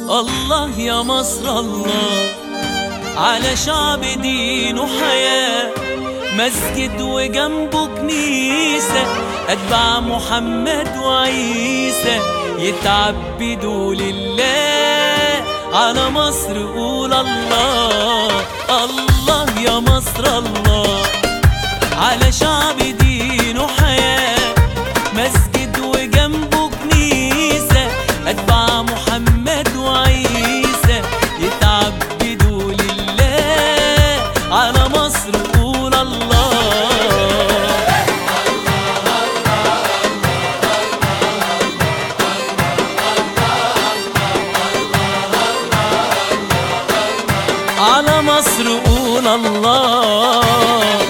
الله يا مصر الله على شعب دين وحياة مسجد وجنبه كنيسة أتباع محمد وعيسى يتعبدوا لله على مصر قول الله الله يا مصر الله على شعب دين وحياة مسجد وجنبه كنيسة أتباع محمد وعيسى يتعبدوا لله على مصر قول الله على مصر قول الله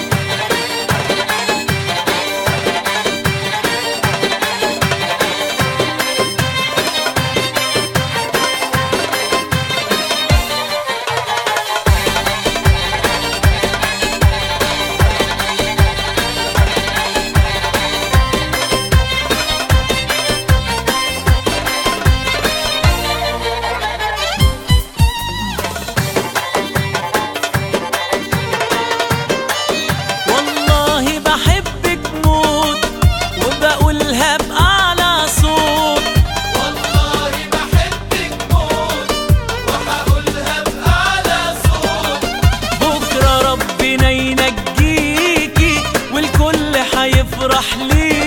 والله بحبك موت وبقولها بأعلى صوت والله بحبك موت وهقولها بأعلى صوت بكرة ربنا ينجيكي والكل هيفرح ليكي